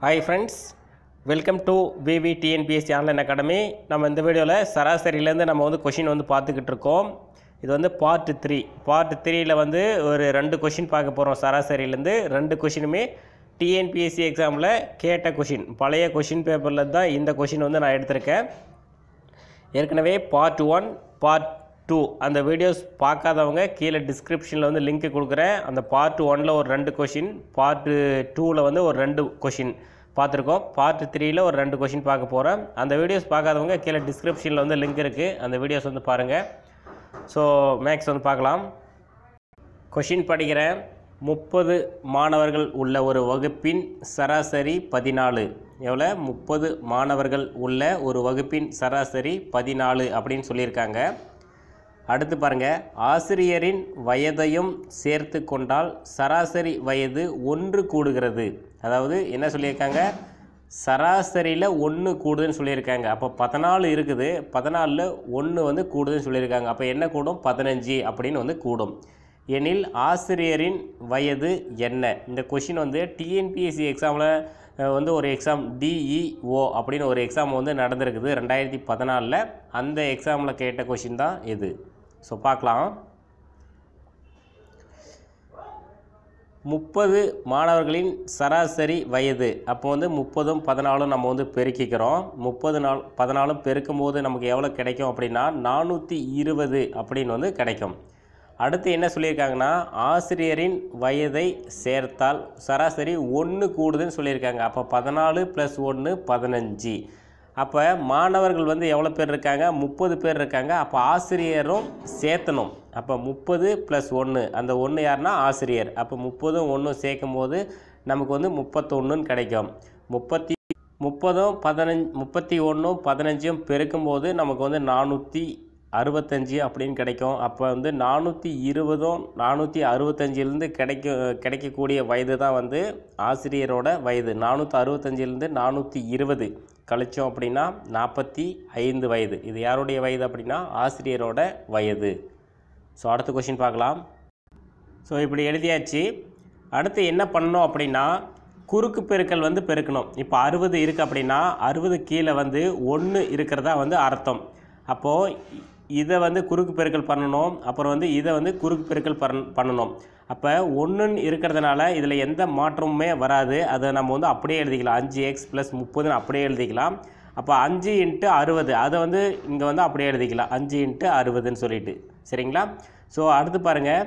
hi friends welcome to V V TNPSC online academy நம்ம இந்த வீடியோவில் சராசரியிலேருந்து நம்ம வந்து கொஷின் வந்து பார்த்துக்கிட்டு இருக்கோம் இது வந்து பார்ட் த்ரீ பார்ட் த்ரீயில் வந்து ஒரு ரெண்டு கொஷின் பார்க்க போகிறோம் சராசரியிலேருந்து ரெண்டு கொஷினுமே டிஎன்பிஎஸ்சி எக்ஸாமில் கேட்ட கொஷின் பழைய கொஷின் பேப்பரில் தான் இந்த கொஷின் வந்து நான் எடுத்திருக்கேன் ஏற்கனவே பார்ட் ஒன் பார்ட் டூ அந்த வீடியோஸ் பார்க்காதவங்க கீழே டிஸ்கிரிப்ஷனில் வந்து லிங்க் கொடுக்குறேன் அந்த பார்ட் ஒனில் ஒரு ரெண்டு கொஷின் பார்ட் டூவில் வந்து ஒரு ரெண்டு கொஷின் பார்த்துருக்கோம் பார்ட் த்ரீயில் ஒரு ரெண்டு கொஷின் பார்க்க போகிறேன் அந்த வீடியோஸ் பார்க்காதவங்க கீழே டிஸ்கிரிப்ஷனில் வந்து லிங்க் இருக்குது அந்த வீடியோஸ் வந்து பாருங்கள் ஸோ மேக்ஸ் வந்து பார்க்கலாம் கொஷின் படிக்கிறேன் முப்பது மாணவர்கள் உள்ள ஒரு வகுப்பின் சராசரி பதினாலு எவ்வளோ முப்பது மாணவர்கள் உள்ள ஒரு வகுப்பின் சராசரி பதினாலு அப்படின்னு சொல்லியிருக்காங்க அடுத்து பாருங்க ஆசிரியரின் வயதையும் சேர்த்து கொண்டால் சராசரி வயது ஒன்று கூடுகிறது அதாவது என்ன சொல்லியிருக்காங்க சராசரியில் ஒன்று கூடுதுன்னு சொல்லியிருக்காங்க அப்போ பதினாலு இருக்குது பதினாலில் ஒன்று வந்து கூடுதுன்னு சொல்லியிருக்காங்க அப்போ என்ன கூடும் பதினஞ்சு அப்படின்னு வந்து கூடும் எனில் ஆசிரியரின் வயது என்ன இந்த கொஷின் வந்து டிஎன்பிஎஸ்சி எக்ஸாமில் வந்து ஒரு எக்ஸாம் டிஇஓ அப்படின்னு ஒரு எக்ஸாம் வந்து நடந்திருக்குது ரெண்டாயிரத்தி பதினாலில் அந்த எக்ஸாமில் கேட்ட கொஷின் தான் இது ஸோ பார்க்கலாம் முப்பது மாணவர்களின் சராசரி வயது அப்போ வந்து முப்பதும் பதினாலும் நம்ம வந்து பெருக்கிக்கிறோம் முப்பது நாள் பதினாலும் பெருக்கும் போது நமக்கு எவ்வளோ கிடைக்கும் அப்படின்னா நானூற்றி இருபது அப்படின்னு வந்து கிடைக்கும் அடுத்து என்ன சொல்லியிருக்காங்கன்னா ஆசிரியரின் வயதை சேர்த்தால் சராசரி ஒன்று கூடுதுன்னு சொல்லியிருக்காங்க அப்போ பதினாலு ப்ளஸ் ஒன்று பதினஞ்சு அப்போ மாணவர்கள் வந்து எவ்வளோ பேர் இருக்காங்க முப்பது பேர் இருக்காங்க அப்போ ஆசிரியரும் சேர்த்தணும் அப்போ முப்பது ப்ளஸ் ஒன்று அந்த ஒன்று யாருன்னா ஆசிரியர் அப்போ முப்பதும் ஒன்றும் சேர்க்கும் போது நமக்கு வந்து முப்பத்தொன்றுன்னு கிடைக்கும் முப்பத்தி முப்பதும் பதினஞ்சு முப்பத்தி ஒன்றும் பதினஞ்சும் பெருக்கும்போது நமக்கு வந்து நானூற்றி அறுபத்தஞ்சு அப்படின்னு கிடைக்கும் அப்போ வந்து நானூற்றி இருபதும் நானூற்றி அறுபத்தஞ்சிலேருந்து கிடைக்க கிடைக்கக்கூடிய வயது தான் வந்து ஆசிரியரோட வயது நானூற்றி அறுபத்தஞ்சிலேருந்து நானூற்றி இருபது கழிச்சோம் அப்படின்னா நாற்பத்தி ஐந்து வயது இது யாருடைய வயது அப்படின்னா ஆசிரியரோட வயது ஸோ அடுத்த கொஷின் பார்க்கலாம் ஸோ இப்படி எழுதியாச்சு அடுத்து என்ன பண்ணணும் அப்படின்னா குறுக்கு பெருக்கல் வந்து பெருக்கணும் இப்போ அறுபது இருக்குது அப்படின்னா அறுபது கீழே வந்து ஒன்று இருக்கிறதா வந்து அர்த்தம் அப்போது இதை வந்து குறுக்கு பெருக்கல் பண்ணணும் அப்புறம் வந்து இதை வந்து குறுக்கு பெருக்கல் பண் பண்ணணும் அப்போ ஒன்றுன்னு இருக்கிறதுனால இதில் எந்த மாற்றமுமே வராது அதை நம்ம வந்து அப்படியே எழுதிக்கலாம் அஞ்சு எக்ஸ் ப்ளஸ் முப்பதுன்னு அப்படியே எழுதிக்கலாம் அப்போ அஞ்சு இன்ட்டு அறுபது அதை வந்து இங்கே வந்து அப்படியே எழுதிக்கலாம் அஞ்சு இன்ட்டு அறுபதுன்னு சொல்லிட்டு சரிங்களா ஸோ அடுத்து பாருங்கள்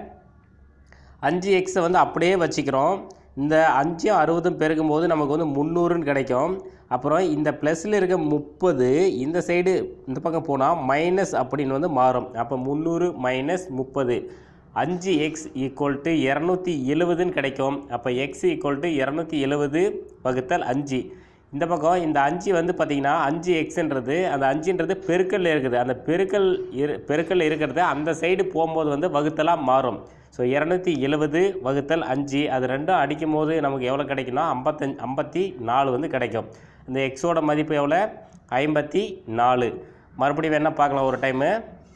அஞ்சு எக்ஸை வந்து அப்படியே வச்சுக்கிறோம் இந்த அஞ்சு அறுபதும் பெருக்கும்போது நமக்கு வந்து முந்நூறுன்னு கிடைக்கும் அப்புறம் இந்த ப்ளஸில் இருக்க முப்பது இந்த சைடு இந்த பக்கம் போனால் மைனஸ் அப்படின்னு வந்து மாறும் அப்போ முந்நூறு மைனஸ் முப்பது அஞ்சு எக்ஸ் ஈக்குவல் டு இரநூத்தி எழுபதுன்னு கிடைக்கும் அப்போ எக்ஸ் ஈக்குவல் டு இரநூத்தி எழுபது வகுத்தல் அஞ்சு இந்த பக்கம் இந்த அஞ்சு வந்து பார்த்திங்கன்னா அஞ்சு எக்ஸ்ன்றது அந்த அஞ்சுன்றது பெருக்கல்ல இருக்குது அந்த பெருக்கல் இரு பெருக்கல் இருக்கிறது அந்த சைடு போகும்போது வந்து வகுத்தலாக மாறும் ஸோ இரநூத்தி எழுபது வகுத்தல் அஞ்சு அது ரெண்டும் அடிக்கும் போது நமக்கு எவ்வளோ கிடைக்கும்னா ஐம்பத்தஞ்சு ஐம்பத்தி நாலு வந்து கிடைக்கும் இந்த எக்ஸோட மதிப்பு எவ்வளோ ஐம்பத்தி நாலு மறுபடியும் வேணால் பார்க்கலாம் ஒரு டைமு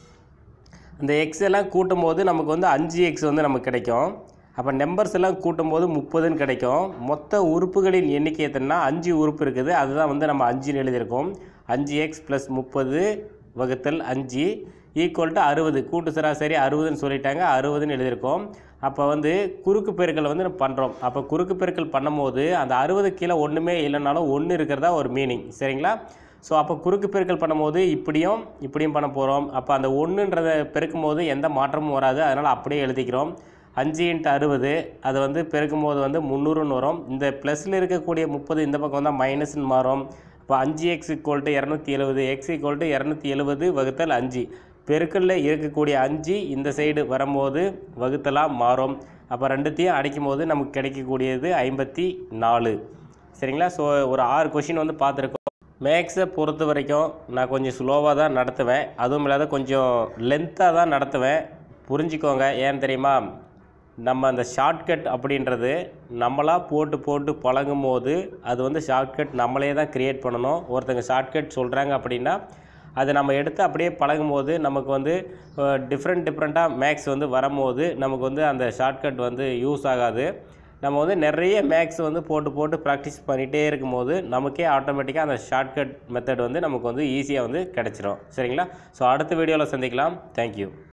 இந்த எக்ஸ் எல்லாம் கூட்டும்போது நமக்கு வந்து அஞ்சு எக்ஸ் வந்து நமக்கு கிடைக்கும் அப்போ நம்பர்ஸ் எல்லாம் கூட்டும்போது முப்பதுன்னு கிடைக்கும் மொத்த உறுப்புகளின் எண்ணிக்கை எத்தனைனா அஞ்சு உறுப்பு இருக்குது அதுதான் வந்து நம்ம அஞ்சுன்னு எழுதியிருக்கோம் அஞ்சு எக்ஸ் ப்ளஸ் முப்பது வகுத்தல் அஞ்சு ஈக்குவல் டு அறுபது கூட்டு சராசரி அறுபதுன்னு சொல்லிட்டாங்க அறுபதுன்னு எழுதியிருக்கோம் அப்போ வந்து குறுக்கு பெருக்கல் வந்து நம்ம பண்ணுறோம் அப்போ குறுக்கு பெருக்கல் பண்ணும்போது அந்த அறுபது கீழே ஒன்றுமே இல்லைனாலும் ஒன்று இருக்கிறதா ஒரு மீனிங் சரிங்களா ஸோ அப்போ குறுக்கு பெருக்கல் பண்ணும்போது இப்படியும் இப்படியும் பண்ண போகிறோம் அப்போ அந்த ஒன்றுன்றதை பெருக்கும் போது எந்த மாற்றமும் வராது அதனால் அப்படியே எழுதிக்கிறோம் அஞ்சு இன்ட்டு அறுபது அது வந்து பெருக்கும் போது வந்து முந்நூறுன்னு வரும் இந்த ப்ளஸில் இருக்கக்கூடிய முப்பது இந்த பக்கம் வந்தால் மைனஸ்ன்னு மாறும் இப்போ அஞ்சு எக்ஸ் ஈக்குவல் டு இரநூத்தி எழுபது எக்ஸ் ஈக்குவல் டு இரநூத்தி எழுபது வகுத்தல் அஞ்சு பெருக்கல்ல இருக்கக்கூடிய அஞ்சு இந்த சைடு வரும்போது வகுத்தலாக மாறும் அப்போ ரெண்டுத்தையும் அடிக்கும் போது நமக்கு கிடைக்கக்கூடியது ஐம்பத்தி நாலு சரிங்களா ஸோ ஒரு ஆறு கொஷின் வந்து பார்த்துருக்கோம் மேக்ஸை பொறுத்த வரைக்கும் நான் கொஞ்சம் ஸ்லோவாக தான் நடத்துவேன் அதுவும் இல்லாத கொஞ்சம் லென்த்தாக தான் நடத்துவேன் புரிஞ்சுக்கோங்க ஏன் தெரியுமா நம்ம அந்த ஷார்ட்கட் அப்படின்றது நம்மளாக போட்டு போட்டு பழகும் போது அது வந்து ஷார்ட்கட் நம்மளே தான் க்ரியேட் பண்ணணும் ஒருத்தங்க ஷார்ட்கட் சொல்கிறாங்க அப்படின்னா அதை நம்ம எடுத்து அப்படியே பழகும்போது நமக்கு வந்து டிஃப்ரெண்ட் டிஃப்ரெண்ட்டாக மேக்ஸ் வந்து வரும்போது நமக்கு வந்து அந்த ஷார்ட்கட் வந்து யூஸ் ஆகாது நம்ம வந்து நிறைய மேக்ஸ் வந்து போட்டு போட்டு ப்ராக்டிஸ் பண்ணிகிட்டே இருக்கும்போது நமக்கே ஆட்டோமேட்டிக்காக அந்த ஷார்ட்கட் மெத்தட் வந்து நமக்கு வந்து ஈஸியாக வந்து கிடச்சிரும் சரிங்களா ஸோ அடுத்த வீடியோவில் சந்திக்கலாம் தேங்க்யூ